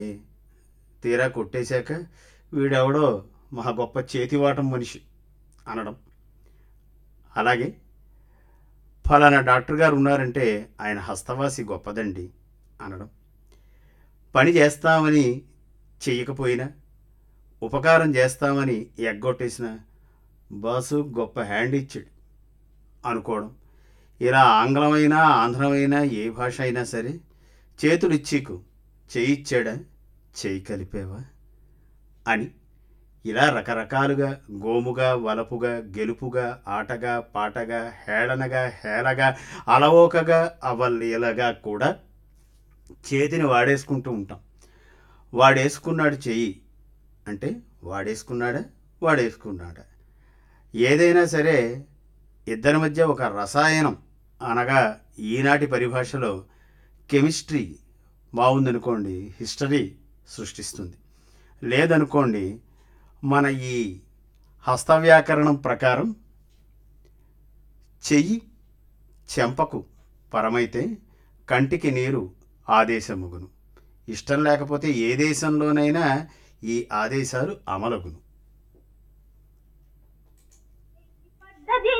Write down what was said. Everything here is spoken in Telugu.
తీరా కొట్టేశాక వీడెవడో మహా గొప్ప చేతివాటం మనిషి అనడం అలాగే ఫలానా డాక్టర్ గారు ఉన్నారంటే ఆయన హస్తవాసి గొప్పదండి అనడం పని చేస్తామని చెయ్యకపోయినా ఉపకారం చేస్తామని ఎగ్గొట్టేసిన బాసు గొప్ప హ్యాండ్ ఇచ్చాడు అనుకోవడం ఇలా ఆంగ్లమైనా ఆంధ్రమైనా ఏ భాష అయినా సరే చేతులు ఇచ్చికు చేయిచ్చాడా చేయి కలిపేవా అని ఇలా రకరకాలుగా గోముగా వలపుగా గెలుపుగా ఆటగా పాటగా హేళనగా హేళగా అలవోకగా అవలీలగా కూడా చేతిని వాడేసుకుంటూ ఉంటాం వాడేసుకున్నాడు చెయ్యి అంటే వాడేసుకున్నాడా వాడేసుకున్నాడా ఏదైనా సరే ఇద్దరి మధ్య ఒక రసాయనం అనగా ఈనాటి పరిభాషలో కెమిస్ట్రీ బాగుందనుకోండి హిస్టరీ సృష్టిస్తుంది లేదనుకోండి మన ఈ హస్తవ్యాకరణం ప్రకారం చెయ్యి చెంపకు పరమైతే కంటికి నీరు ఆదేశముగును ఇష్టం లేకపోతే ఏ దేశంలోనైనా ఈ ఆదేశాలు అమలగును